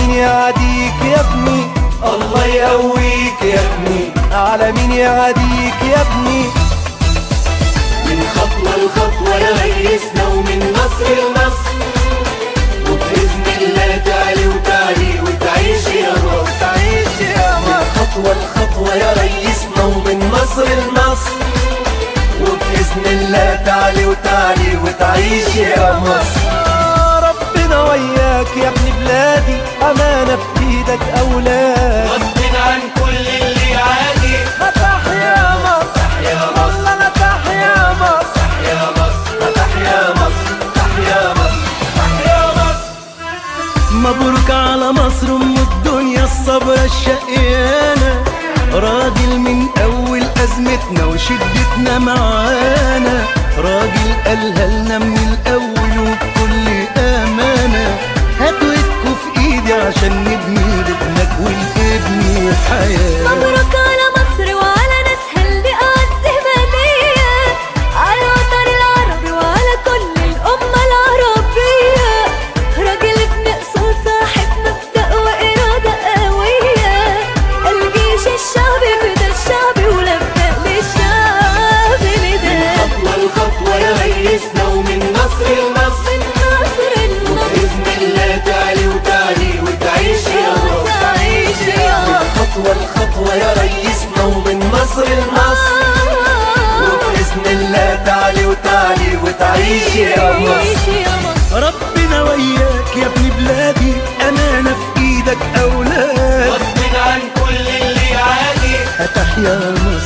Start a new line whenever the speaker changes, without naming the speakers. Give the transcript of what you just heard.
مين يعاديك يا ابني الله يقويك يا ابني على مين يعاديك يا ابني
من خطوة لخطوة يا ريسنا ومن نصر لنصر وبإذن الله تعلي وتعلي وتعيش يا مصر
تعيش يا
من خطوة لخطوة يا ريسنا ومن نصر لنصر وبإذن الله تعلي وتعلي وتعيش يا مصر
آه، ربنا وياك يا ابن بلادي أمانة في إيدك أولاد
غصب عن كل اللي يعادي
تحيا مصر
يا مصر
والله لا تحيا مصر
يا مصر تحيا مصر تحيا مصر تحيا مصر
مبروك على مصر ام الدنيا الصبرة الشقيانة راجل من اول ازمتنا وشدتنا معانا راجل قالها لنا من الاول وبكل امانة هاتوا ايدكوا في ايدي عشان نبني لابنك والابن حياة
مبروك على مصر وعلى ناسها اللي أعز هدية على وطن العربي وعلى كل الأمة العربية راجل ابن أصول صاحب مبدأ وإرادة قوية الجيش الشعبي فدا الشعبي ولبى للشعب نداء
خطوة لخطوة يا ريسنا ومن نصر لنصر
من نصر النصر
بإذن الله تعلي وتعلي وتعيش يا مصر
تعيش يا
من خطوة لخطوة يا ريسنا ومن نصر لنصر وبإذن الله تعلي وتعلي وتعيش يا مصر
تعيش يا مصر
ربنا وياك يا ابن بلادي امانة في ايدك اولاد
غصب عن كل اللي يعادي
هتحيا مصر